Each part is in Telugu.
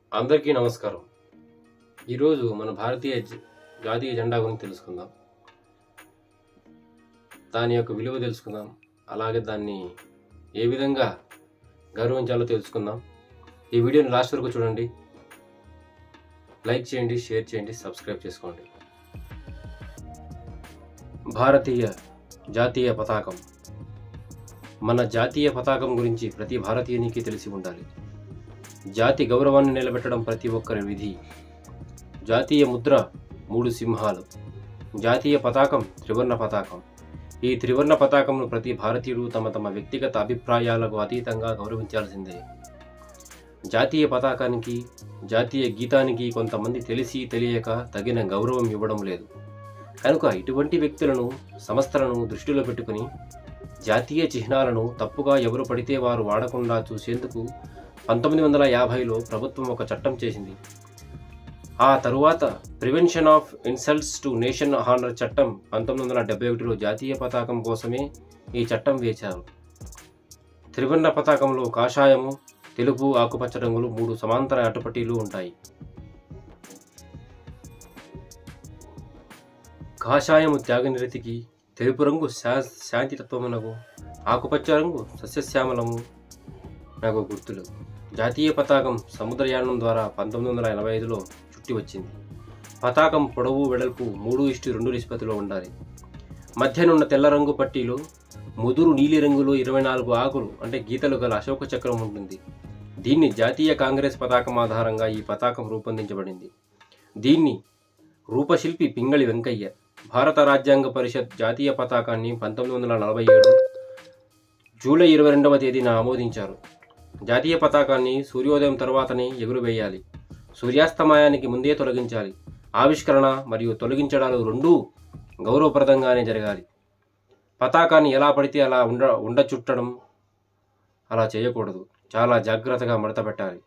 అందరికీ నమస్కారం ఈరోజు మన భారతీయ జ- జాతీయ జెండా గురించి తెలుసుకుందాం దాని యొక్క విలువ తెలుసుకుందాం అలాగే దాన్ని ఏ విధంగా గౌరవించాలో తెలుసుకుందాం ఈ వీడియోని లాస్ట్ వరకు చూడండి లైక్ చేయండి షేర్ చేయండి సబ్స్క్రైబ్ చేసుకోండి భారతీయ జాతీయ పతాకం మన జాతీయ పతాకం గురించి ప్రతి భారతీయునికి తెలిసి ఉండాలి జాతి గౌరవాన్ని నిలబెట్టడం ప్రతి ఒక్కరి విధి జాతీయ ముద్ర మూడు సింహాలు జాతీయ పతాకం త్రివర్ణ పతాకం ఈ త్రివర్ణ పతాకంను ప్రతి భారతీయుడు తమ తమ వ్యక్తిగత అభిప్రాయాలకు అతీతంగా గౌరవించాల్సిందే జాతీయ పతాకానికి జాతీయ గీతానికి కొంతమంది తెలిసి తెలియక తగిన గౌరవం ఇవ్వడం లేదు కనుక ఇటువంటి వ్యక్తులను సంస్థలను దృష్టిలో పెట్టుకుని జాతీయ చిహ్నాలను తప్పుగా ఎవరు పడితే వారు వాడకుండా చూసేందుకు పంతొమ్మిది వందల యాభైలో ప్రభుత్వం ఒక చట్టం చేసింది ఆ తరువాత prevention of insults to nation honour చట్టం పంతొమ్మిది వందల డెబ్బై ఒకటిలో జాతీయ పతాకం కోసమే ఈ చట్టం వేశారు త్రివర్ణ పతాకంలో కాషాయము తెలుపు ఆకుపచ్చ రంగులు మూడు సమాంతర అటుపట్టీలు ఉంటాయి కాషాయము త్యాగనిరతికి తెలుపు రంగు శా శాంతితత్వమునకు ఆకుపచ్చ రంగు సస్యశ్యామలము నాకు గుర్తులు జాతీయ పతాకం సముద్రయానం ద్వారా పంతొమ్మిది వందల ఎనభై ఐదులో చుట్టి వచ్చింది పతాకం పొడవు వెడల్పు మూడు ఇష్టు రెండు నిష్పత్తిలో ఉండాలి మధ్యనున్న తెల్ల రంగు పట్టీలో ముదురు నీలి రంగులో ఇరవై నాలుగు ఆకులు అంటే గీతలు గల అశోక చక్రం ఉంటుంది దీన్ని జాతీయ కాంగ్రెస్ పతాకం ఆధారంగా ఈ పతాకం రూపొందించబడింది దీన్ని రూపశిల్పి పింగళి వెంకయ్య భారత రాజ్యాంగ పరిషత్ జాతీయ పతాకాన్ని పంతొమ్మిది వందల నలభై ఏడు జూలై ఇరవై రెండవ తేదీన ఆమోదించారు జాతీయ పతాకాన్ని సూర్యోదయం తర్వాతనే ఎగురువేయాలి సూర్యాస్తమయానికి ముందే తొలగించాలి ఆవిష్కరణ మరియు తొలగించడాలు రెండూ గౌరవప్రదంగానే జరగాలి పతాకాన్ని ఎలా పడితే అలా ఉండ ఉండ చుట్టడం అలా చేయకూడదు చాలా జాగ్రత్తగా మడత పెట్టాలి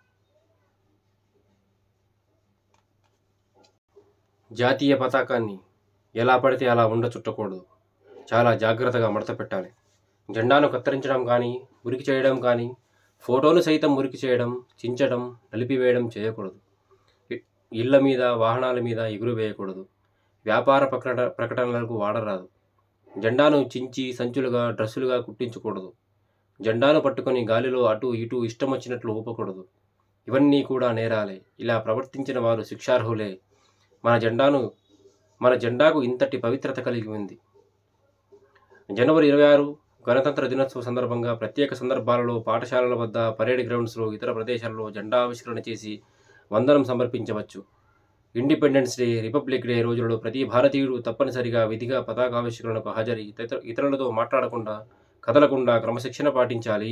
జాతీయ పతాకాన్ని ఎలా పడితే అలా ఉండ చుట్టకూడదు చాలా జాగ్రత్తగా మడత పెట్టాలి జెండాను కత్తిరించడం కానీ ఉరికి చేయడం కానీ ఫోటోలు సైతం మురికి చేయడం చించడం నలిపివేయడం చేయకూడదు ఇ- ఇళ్ల మీద వాహనాల మీద ఎగురు వేయకూడదు వ్యాపార ప్రకట ప్రకటనలకు వాడరాదు జెండాను చించి సంచులుగా డ్రెస్సులుగా కుట్టించకూడదు జెండాను పట్టుకొని గాలిలో అటు ఇటు ఇష్టం వచ్చినట్లు ఊపకూడదు ఇవన్నీ కూడా నేరాలే ఇలా ప్రవర్తించిన వారు శిక్షార్హులే మన జెండాను మన జెండాకు ఇంతటి పవిత్రత కలిగి ఉంది జనవరి ఇరవై ఆరు గణతంత్ర దినోత్సవ సందర్భంగా ప్రత్యేక సందర్భాలలో పాఠశాలల వద్ద పరేడ్ గ్రౌండ్స్లో ఇతర ప్రదేశాల్లో జెండా ఆవిష్కరణ చేసి వందనం సమర్పించవచ్చు ఇండిపెండెన్స్ డే రిపబ్లిక్ డే రోజులలో ప్రతి భారతీయుడు తప్పనిసరిగా విధిగా పతాకావిష్కరణకు హాజరై ఇతర ఇతరులతో మాట్లాడకుండా కదలకుండా క్రమశిక్షణ పాటించాలి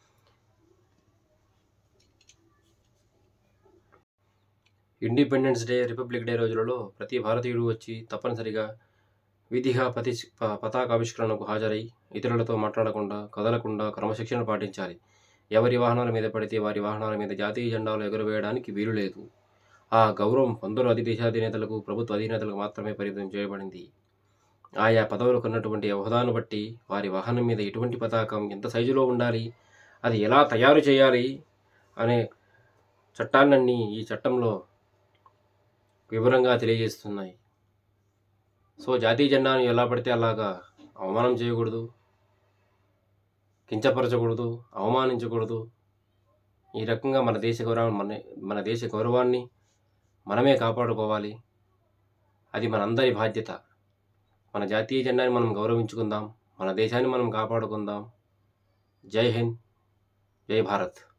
ఇండిపెండెన్స్ డే రిపబ్లిక్ డే రోజులలో ప్రతి భారతీయుడు వచ్చి తప్పనిసరిగా విధిగా పతి ప- పతాకావిష్కరణకు హాజరై ఇతరులతో మాట్లాడకుండా కదలకుండా క్రమశిక్షణ పాటించాలి ఎవరి వాహనాల మీద పడితే వారి వాహనాల మీద జాతీయ జెండాలు ఎగురవేయడానికి వీలు లేదు ఆ గౌరవం కొందరు అధి దేశాధినేతలకు ప్రభుత్వ అధినేతలకు మాత్రమే పరిమితం చేయబడింది ఆయా పదవులకు ఉన్నటువంటి హోదాను బట్టి వారి వాహనం మీద ఎటువంటి పతాకం ఎంత సైజులో ఉండాలి అది ఎలా తయారు చేయాలి అనే చట్టాలన్నీ ఈ చట్టంలో వివరంగా తెలియజేస్తున్నాయి సో జాతీయ జెండాను ఎలా పడితే అలాగా అవమానం చేయకూడదు కించపరచకూడదు అవమానించకూడదు ఈ రకంగా మన దేశ గౌరవం మన మన దేశ గౌరవాన్ని మనమే కాపాడుకోవాలి అది మనందరి బాధ్యత మన జాతీయ జెండాని మనం గౌరవించుకుందాం మన దేశాన్ని మనం కాపాడుకుందాం జై హింద్ జై భారత్